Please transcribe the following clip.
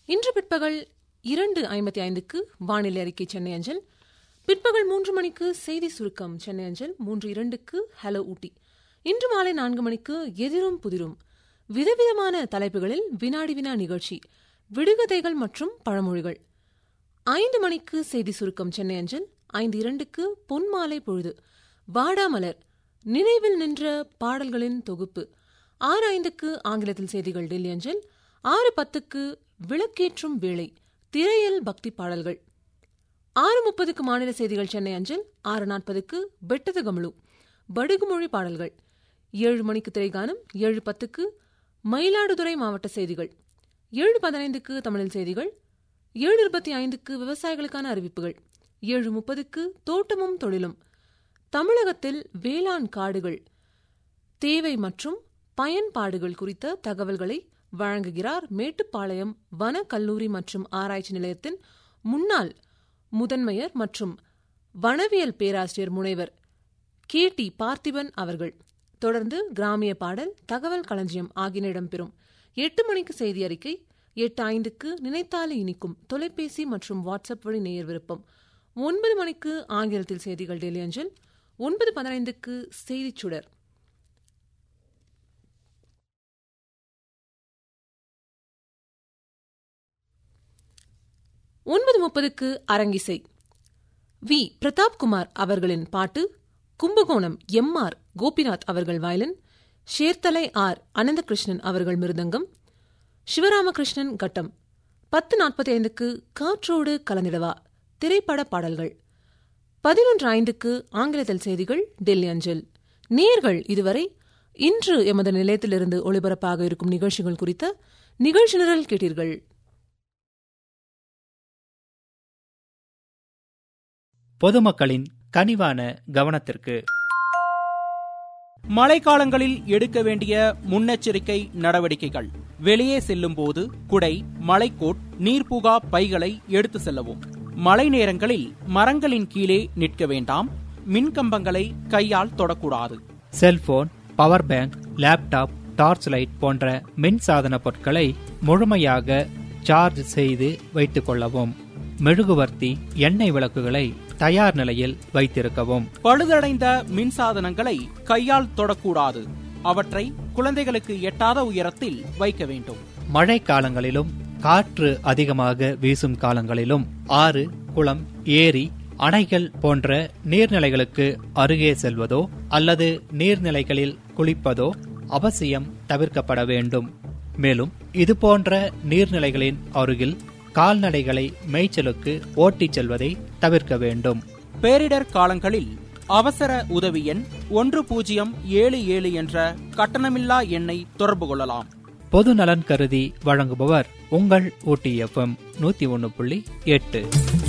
இன்று பிற்பகல் இரண்டு ஐம்பத்தி ஐந்துக்கு வானிலை அறிக்கை சென்னை அஞ்சல் பிற்பகல் மூன்று மணிக்கு செய்தி சுருக்கம் சென்னை அஞ்சல் மூன்று இரண்டுக்கு ஹலோ ஊட்டி இன்று மாலை நான்கு மணிக்கு எதிரும் புதிரும் விதவிதமான தலைப்புகளில் வினாடி வினா நிகழ்ச்சி விடுகதைகள் மற்றும் பழமொழிகள் ஐந்து மணிக்கு செய்தி சுருக்கம் சென்னை அஞ்சல் ஐந்து இரண்டுக்கு பொன்மாலை பொழுது வாடாமலர் நினைவில் நின்ற பாடல்களின் தொகுப்பு ஆறு ஐந்துக்கு ஆங்கிலத்தில் செய்திகள் டெல்லி அஞ்சல் ஆறு பத்துக்கு விளக்கேற்றும் வேளை திரையல் பக்தி பாடல்கள் ஆறு முப்பதுக்கு மாநில செய்திகள் சென்னை அஞ்சல் ஆறு நாற்பதுக்கு பெட்டது கமலு படுகுமொழி பாடல்கள் ஏழு மணிக்கு திரைகானம் ஏழு பத்துக்கு மயிலாடுதுறை மாவட்ட செய்திகள் ஏழு பதினைந்துக்கு தமிழில் செய்திகள் ஏழு இருபத்தி ஐந்துக்கு விவசாயிகளுக்கான அறிவிப்புகள் ஏழு முப்பதுக்கு தோட்டமும் தொழிலும் தமிழகத்தில் வேளாண் காடுகள் தேவை மற்றும் பயன்பாடுகள் குறித்த தகவல்களை வழங்குகிறார் மேட்டுப்பாளையம் வன கல்லூரி மற்றும் ஆராய்ச்சி நிலையத்தின் முன்னாள் முதன்மையர் மற்றும் வனவியல் பேராசிரியர் முனைவர் கே டி பார்த்திபன் அவர்கள் தொடர்ந்து கிராமிய பாடல் தகவல் களஞ்சியம் ஆகியன இடம்பெறும் எட்டு மணிக்கு செய்தி அறிக்கை எட்டு ஐந்துக்கு நினைத்தாலே இனிக்கும் தொலைபேசி மற்றும் வாட்ஸ்அப் வழி நேயர் விருப்பம் ஒன்பது மணிக்கு ஆங்கிலத்தில் செய்திகள் டெல்லி அஞ்சல் ஒன்பது பதினைந்துக்கு செய்திச் சுடர் ஒன்பது முப்பதுக்கு அரங்கிசை வி பிரதாப்குமார் அவர்களின் பாட்டு கும்பகோணம் எம் ஆர் கோபிநாத் அவர்கள் வயலின் ஷேர்தலை ஆர் அனந்தகிருஷ்ணன் அவர்கள் மிருதங்கம் சிவராமகிருஷ்ணன் கட்டம் பத்து நாற்பத்தி ஐந்துக்கு காற்றோடு கலந்திடவா திரைப்பட பாடல்கள் பதினொன்று ஐந்துக்கு ஆங்கிலத்தில் செய்திகள் டெல்லி அஞ்சல் நேர்கள் இதுவரை இன்று எமது நிலையத்திலிருந்து ஒளிபரப்பாக இருக்கும் நிகழ்ச்சிகள் குறித்த நிகழ்ச்சி நிரல் கேட்டீர்கள் பொதுமக்களின் கனிவான கவனத்திற்கு மழைக்காலங்களில் எடுக்க வேண்டிய முன்னெச்சரிக்கை நடவடிக்கைகள் வெளியே செல்லும் போது குடை மலைக்கோட் நீர்புகா பைகளை எடுத்து செல்லவும் மழை நேரங்களில் மரங்களின் கீழே நிற்க வேண்டாம் மின்கம்பங்களை கையால் தொடக்கூடாது cellphone power bank laptop torch light போன்ற மின் சாதன பொருட்களை முழுமையாக சார்ஜ் செய்து வைத்துக் கொள்ளவும் மெழுகுவர்த்தி எண்ணெய் விளக்குகளை தயார் நிலையில் வைத்திருக்கவும் பழுதடைந்த மின்சாதனங்களை கையால் தொடக்கூடாது அவற்றை குழந்தைகளுக்கு எட்டாத உயரத்தில் வைக்க வேண்டும் மழை காலங்களிலும் காற்று அதிகமாக வீசும் காலங்களிலும் ஆறு குளம் ஏரி அணைகள் போன்ற நீர்நிலைகளுக்கு அருகே செல்வதோ அல்லது நீர்நிலைகளில் குளிப்பதோ அவசியம் தவிர்க்கப்பட வேண்டும் மேலும் இதுபோன்ற நீர்நிலைகளின் அருகில் கால்நடைகளை மேய்ச்சலுக்கு ஓட்டிச் செல்வதை தவிர்க்க வேண்டும் பேரிடர் காலங்களில் அவசர உதவி எண் ஒன்று பூஜ்ஜியம் ஏழு ஏழு என்ற கட்டணமில்லா எண்ணை தொடர்பு கொள்ளலாம் பொது நலன் கருதி வழங்குபவர் உங்கள் ஊட்டி எஃப்எம் நூத்தி ஒன்னு புள்ளி எட்டு